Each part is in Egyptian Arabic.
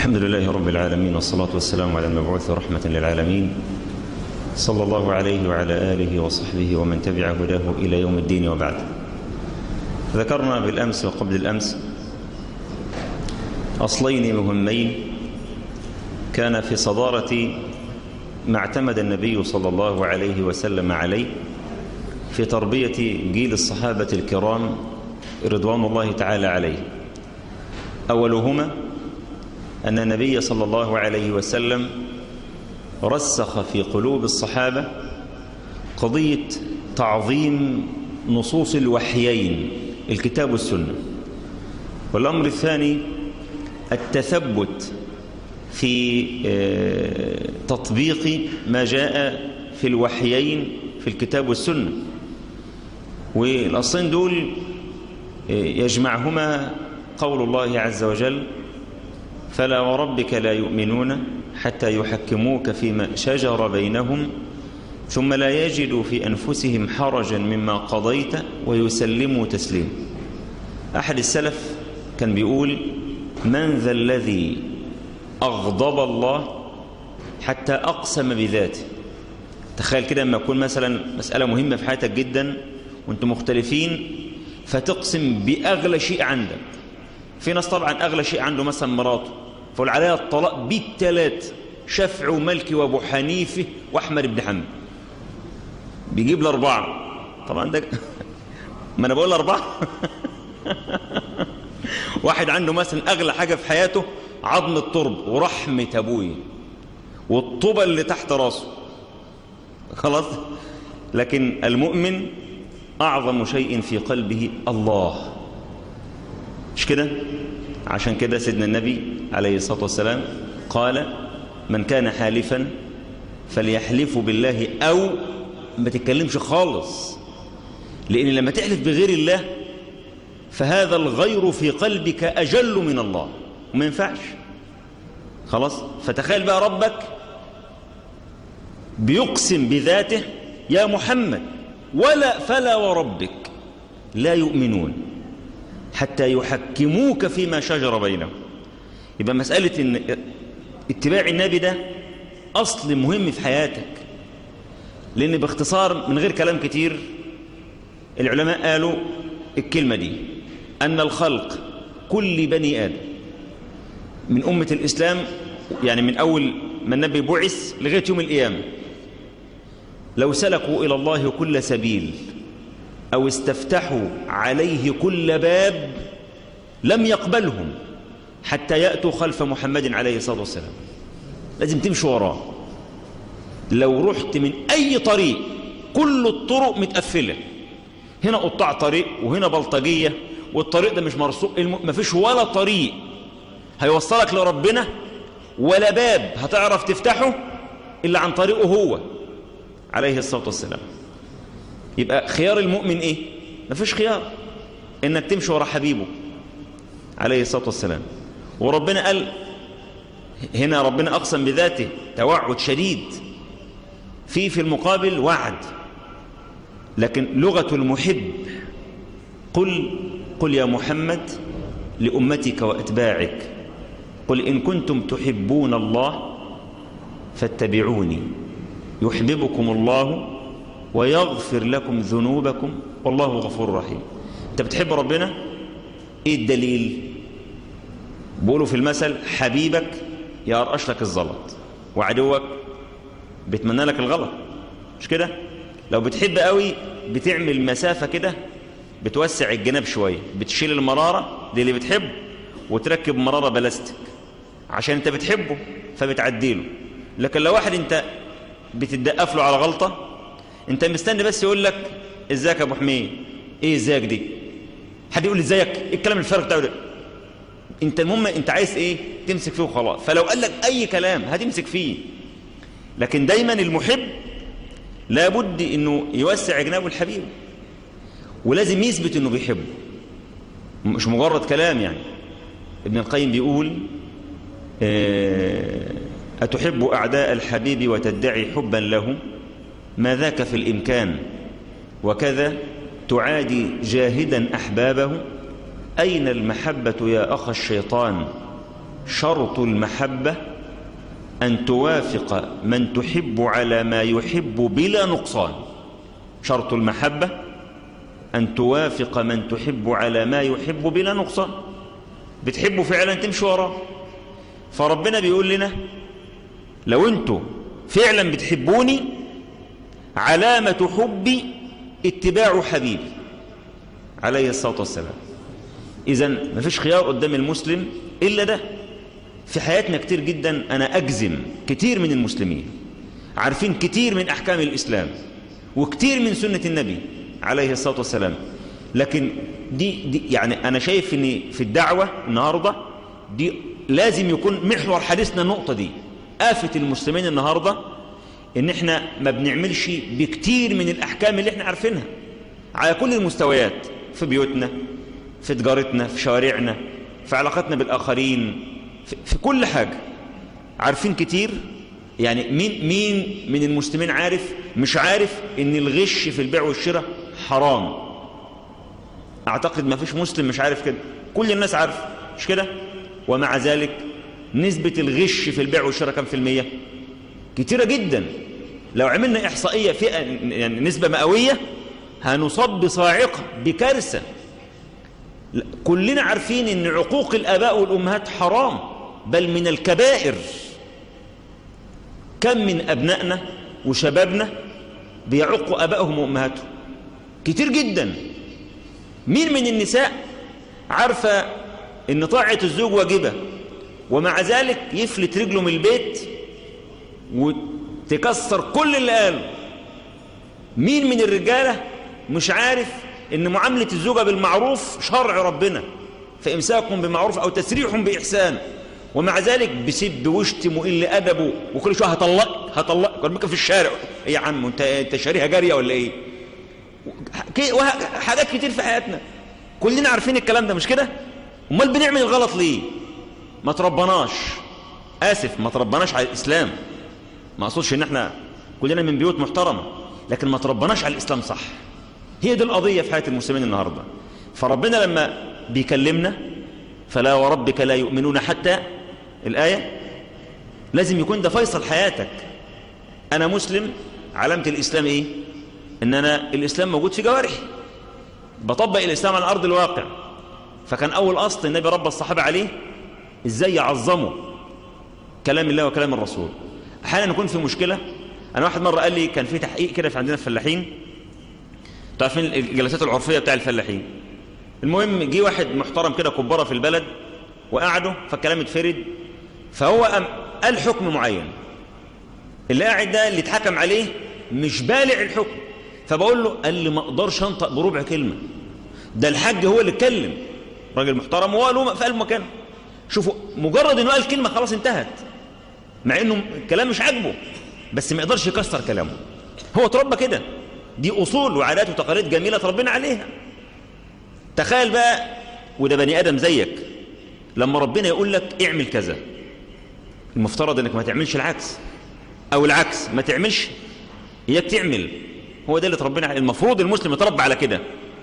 الحمد لله رب العالمين والصلاة والسلام على المبعوث رحمة للعالمين صلى الله عليه وعلى آله وصحبه ومن تبع هداه إلى يوم الدين وبعد ذكرنا بالأمس وقبل الأمس أصلين مهمين كان في صدارة ما اعتمد النبي صلى الله عليه وسلم عليه في تربية جيل الصحابة الكرام رضوان الله تعالى عليه أولهما أن النبي صلى الله عليه وسلم رسخ في قلوب الصحابة قضية تعظيم نصوص الوحيين الكتاب والسنة والأمر الثاني التثبت في تطبيق ما جاء في الوحيين في الكتاب والسنة والأصلين دول يجمعهما قول الله عز وجل فلا وربك لا يؤمنون حتى يحكموك فيما شجر بينهم ثم لا يجدوا في أنفسهم حرجا مما قضيت ويسلموا تسليم أحد السلف كان بيقول من ذا الذي أغضب الله حتى أقسم بذاته تخيل كده لما يكون مثلا مسألة مهمة في حياتك جدا وانتم مختلفين فتقسم بأغلى شيء عندك في ناس طبعا أغلى شيء عنده مثلا مراته فقول عليها الطلاق بالثلاث شفع وملكي وابو حنيفه واحمد بن حنبل بيجيب الاربعه طبعا ده ما انا بقول اربعه واحد عنده مثلا اغلى حاجه في حياته عظم الترب ورحمه ابوي والطوبه اللي تحت راسه خلاص لكن المؤمن اعظم شيء في قلبه الله مش كده عشان كده سيدنا النبي عليه الصلاة والسلام قال من كان حالفا فليحلف بالله أو ما تتكلمش خالص لأن لما تحلف بغير الله فهذا الغير في قلبك أجل من الله وما ينفعش خلاص فتخيل بقى ربك بيقسم بذاته يا محمد ولا فلا وربك لا يؤمنون حتى يحكموك فيما شجر بينهم يبقى مسألة إن اتباع النبي ده أصل مهم في حياتك لأن باختصار من غير كلام كتير العلماء قالوا الكلمة دي أن الخلق كل بني آدم من أمة الإسلام يعني من أول ما النبي بعث لغاية يوم القيامة لو سلكوا إلى الله كل سبيل أو استفتحوا عليه كل باب لم يقبلهم حتى يأتوا خلف محمد عليه الصلاة والسلام لازم تمشي وراه لو رحت من أي طريق كل الطرق متقفلة هنا قطاع طريق وهنا بلطجية والطريق ده مش مرسوق ما فيش ولا طريق هيوصلك لربنا ولا باب هتعرف تفتحه إلا عن طريقه هو عليه الصلاة والسلام يبقى خيار المؤمن ايه مفيش خيار انك تمشي ورا حبيبه عليه الصلاة والسلام وربنا قال هنا ربنا أقسم بذاته توعد شديد في في المقابل وعد لكن لغة المحب قل قل يا محمد لأمتك وأتباعك قل إن كنتم تحبون الله فاتبعوني يحببكم الله ويغفر لكم ذنوبكم والله غفور رحيم انت بتحب ربنا ايه الدليل بيقولوا في المثل حبيبك يرقش لك الزلط وعدوك بيتمنى لك الغلط مش كده لو بتحب قوي بتعمل مسافة كده بتوسع الجناب شوية بتشيل المرارة دي اللي بتحب وتركب مرارة بلاستيك عشان انت بتحبه فبتعديله لكن لو واحد انت بتدقف له على غلطة انت مستني بس يقول لك ازيك يا ابو حميد ايه ازيك دي حد يقول لي ازيك ايه الكلام الفارغ بتاعه ده انت المهم انت عايز ايه تمسك فيه وخلاص فلو قال لك اي كلام هتمسك فيه لكن دايما المحب لابد انه يوسع جنابه الحبيب ولازم يثبت انه بيحبه مش مجرد كلام يعني ابن القيم بيقول اه أتحب أعداء الحبيب وتدعي حبا له ما ذاك في الإمكان وكذا تعادي جاهدا أحبابه أين المحبة يا أخ الشيطان شرط المحبة أن توافق من تحب على ما يحب بلا نقصان شرط المحبة أن توافق من تحب على ما يحب بلا نقصان بتحبه فعلا تمشي وراه فربنا بيقول لنا لو انتوا فعلا بتحبوني علامة حبي اتباع حبيبي عليه الصلاة والسلام إذا مفيش خيار قدام المسلم إلا ده في حياتنا كتير جدا أنا أجزم كتير من المسلمين عارفين كتير من أحكام الإسلام وكتير من سنة النبي عليه الصلاة والسلام لكن دي, دي يعني أنا شايف أن في الدعوة النهاردة دي لازم يكون محور حديثنا النقطة دي آفة المسلمين النهاردة ان احنا ما بنعملش بكتير من الأحكام اللي احنا عارفينها على كل المستويات في بيوتنا في تجارتنا في شوارعنا في علاقتنا بالآخرين في, في كل حاجة عارفين كتير يعني مين, مين من المسلمين عارف مش عارف ان الغش في البيع والشراء حرام اعتقد ما فيش مسلم مش عارف كده كل الناس عارف مش كده ومع ذلك نسبة الغش في البيع والشراء كم في المية كتيرة جدا لو عملنا إحصائية فئة يعني نسبة مئوية هنصاب بصاعقة بكارثة كلنا عارفين ان عقوق الآباء والأمهات حرام بل من الكبائر كم من أبنائنا وشبابنا بيعقوا أبائهم وأمهاتهم كتير جدا مين من النساء عارفة ان طاعة الزوج واجبة ومع ذلك يفلت رجله من البيت وتكسر كل اللي قاله مين من الرجالة مش عارف ان معاملة الزوجة بالمعروف شرع ربنا فامساكم بمعروف او تسريح بإحسان ومع ذلك بسب واشتم وقل أدبه وكل شوية هطلق هطلق كل في الشارع ايه يا عم انت انت شاريها جارية ولا ايه حاجات كتير في حياتنا كلنا عارفين الكلام ده مش كده امال بنعمل الغلط ليه ما تربناش آسف ما تربناش على الإسلام ما أقصدش إن احنا كلنا من بيوت محترمة لكن ما تربناش على الإسلام صح هي دي القضية في حياة المسلمين النهاردة فربنا لما بيكلمنا فلا وربك لا يؤمنون حتى الآية لازم يكون ده فيصل حياتك أنا مسلم علامة الإسلام إيه إن أنا الإسلام موجود في جوارحي بطبق الإسلام على أرض الواقع فكان أول أصل النبي رب الصحابة عليه إزاي يعظموا كلام الله وكلام الرسول أحيانا نكون في مشكلة أنا واحد مرة قال لي كان في تحقيق كده في عندنا الفلاحين تعرفين الجلسات العرفية بتاع الفلاحين المهم جه واحد محترم كده كبارة في البلد وقعدوا فالكلام اتفرد فهو قال حكم معين اللي قاعد ده اللي اتحكم عليه مش بالع الحكم فبقول له قال لي ما اقدرش انطق بربع كلمة ده الحاج هو اللي اتكلم راجل محترم وهو له في قلب مكانه شوفوا مجرد انه قال كلمة خلاص انتهت مع انه الكلام مش عاجبه بس ما يقدرش يكسر كلامه هو تربى كده دي اصول وعادات وتقاليد جميلة تربينا عليها تخيل بقى وده بني ادم زيك لما ربنا يقول لك اعمل كذا المفترض انك ما تعملش العكس او العكس ما تعملش اياك تعمل هو ده اللي تربينا عليه المفروض المسلم يتربى على كده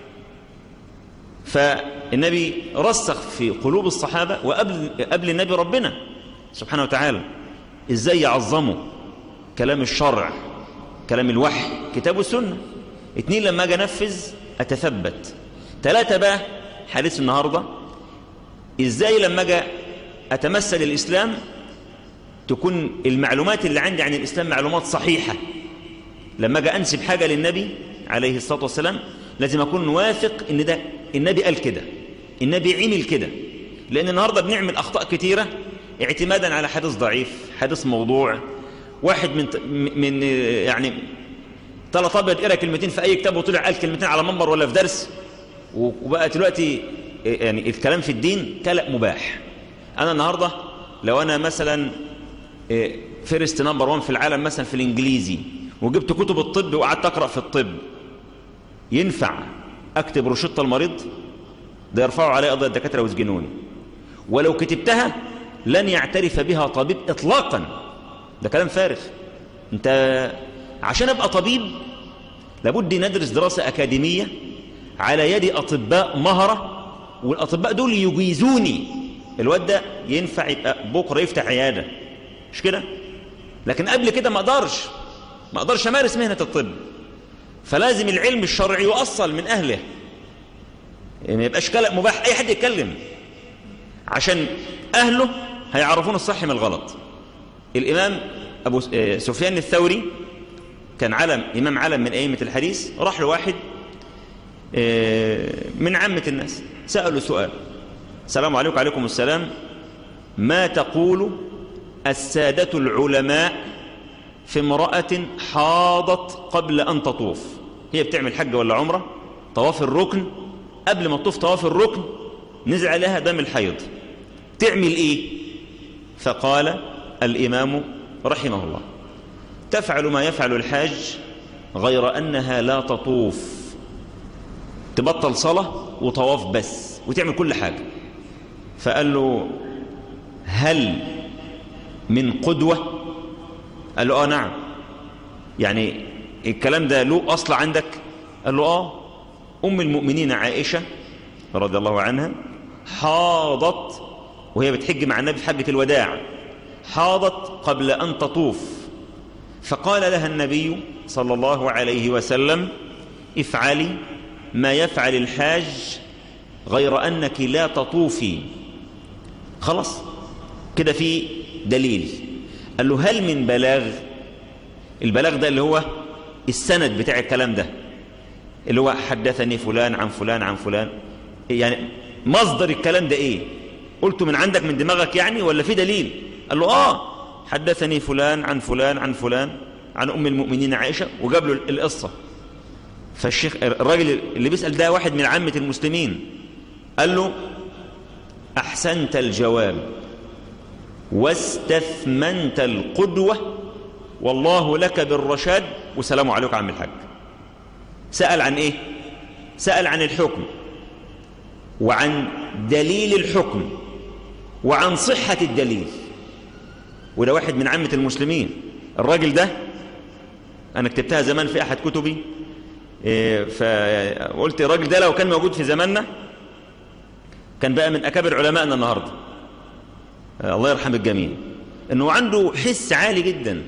فالنبي رسخ في قلوب الصحابة وقبل قبل النبي ربنا سبحانه وتعالى ازاي يعظموا كلام الشرع كلام الوحي كتاب السنة اتنين لما اجي انفذ اتثبت ثلاثة بقى حديث النهاردة ازاي لما اجي اتمثل الاسلام تكون المعلومات اللي عندي عن الاسلام معلومات صحيحة لما اجي انسب حاجة للنبي عليه الصلاة والسلام لازم اكون واثق ان ده النبي قال كده النبي عمل كده لان النهاردة بنعمل اخطاء كتيرة اعتمادا على حديث ضعيف حديث موضوع واحد من من يعني طلع ابيض قرا كلمتين في اي كتاب وطلع قال كلمتين على منبر ولا في درس وبقى دلوقتي يعني الكلام في الدين كلام مباح انا النهارده لو انا مثلا فيرست نمبر 1 في العالم مثلا في الانجليزي وجبت كتب الطب وقعدت اقرا في الطب ينفع اكتب روشته المريض ده يرفعوا علي قضيه الدكاتره ويسجنوني ولو كتبتها لن يعترف بها طبيب اطلاقا ده كلام فارغ انت عشان ابقى طبيب لابد ندرس دراسه اكاديميه على يد اطباء مهره والاطباء دول يجيزوني الواد ده ينفع يبقى بكرة يفتح عيادة مش كده لكن قبل كده ما اقدرش ما اقدرش امارس مهنة الطب فلازم العلم الشرعي يؤصل من اهله يعني ما يبقاش كلام مباح اي حد يتكلم عشان اهله هيعرفون الصح من الغلط الامام ابو سفيان الثوري كان علم امام علم من ائمه الحديث راح لواحد من عامه الناس سالوا سؤال السلام عليكم وعليكم السلام ما تقول السادة العلماء في امرأة حاضت قبل أن تطوف هي بتعمل حج ولا عمرة طواف الركن قبل ما تطوف طواف الركن نزل عليها دم الحيض تعمل إيه فقال الإمام رحمه الله تفعل ما يفعل الحاج غير أنها لا تطوف تبطل صلاة وطواف بس وتعمل كل حاجة فقال له هل من قدوة قال له آه نعم يعني الكلام ده له أصل عندك قال له آه أم المؤمنين عائشة رضي الله عنها حاضت وهي بتحج مع النبي في حجة الوداع حاضت قبل أن تطوف فقال لها النبي صلى الله عليه وسلم افعلي ما يفعل الحاج غير أنك لا تطوفي خلاص كده في دليل قال له هل من بلاغ البلاغ ده اللي هو السند بتاع الكلام ده اللي هو حدثني فلان عن فلان عن فلان يعني مصدر الكلام ده ايه قلته من عندك من دماغك يعني ولا في دليل قال له اه حدثني فلان عن فلان عن فلان عن ام المؤمنين عائشه وجاب له القصه فالشيخ الراجل اللي بيسال ده واحد من عامه المسلمين قال له احسنت الجواب واستثمنت القدوه والله لك بالرشاد والسلام عليكم عم الحاج سال عن ايه سال عن الحكم وعن دليل الحكم وعن صحه الدليل وده واحد من عامه المسلمين الراجل ده انا كتبتها زمان في احد كتبي فقلت الراجل ده لو كان موجود في زماننا كان بقى من أكابر علمائنا النهاردة الله يرحم الجميع أنه عنده حس عالي جدا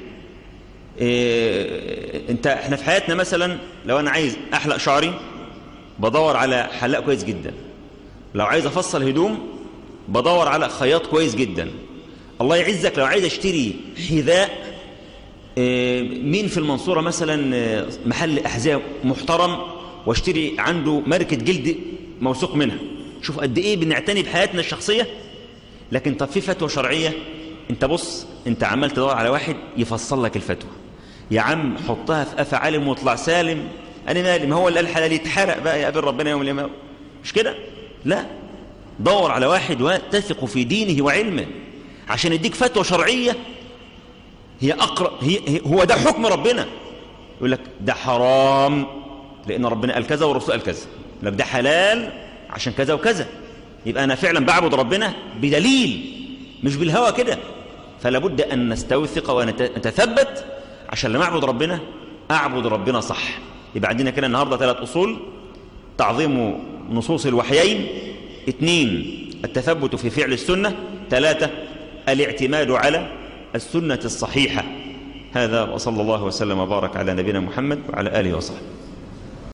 إيه انت احنا في حياتنا مثلا لو انا عايز احلق شعري بدور على حلاق كويس جدا لو عايز افصل هدوم بدور على خياط كويس جدا الله يعزك لو عايز اشتري حذاء إيه مين في المنصورة مثلا محل احذية محترم واشتري عنده ماركة جلد موثوق منها شوف قد ايه بنعتني بحياتنا الشخصية لكن طب في فتوى شرعية انت بص انت عمال تدور على واحد يفصل لك الفتوى يا عم حطها في قفا عالم واطلع سالم انا مالي ما هو اللي قال الحلال يتحرق بقى يقابل ربنا يوم القيامه مش كده لا دور على واحد وتثق في دينه وعلمه عشان يديك فتوى شرعيه هي اقرب هي, هي هو ده حكم ربنا يقول لك ده حرام لان ربنا قال كذا والرسول قال كذا يقول لك ده حلال عشان كذا وكذا يبقى انا فعلا بعبد ربنا بدليل مش بالهوى كده فلا بد ان نستوثق ونتثبت عشان لما اعبد ربنا اعبد ربنا صح يبقى عندنا كده النهارده ثلاث اصول تعظيم نصوص الوحيين اثنين التثبت في فعل السنه ثلاثه الاعتماد على السنه الصحيحه هذا وصلى الله وسلم وبارك على نبينا محمد وعلى اله وصحبه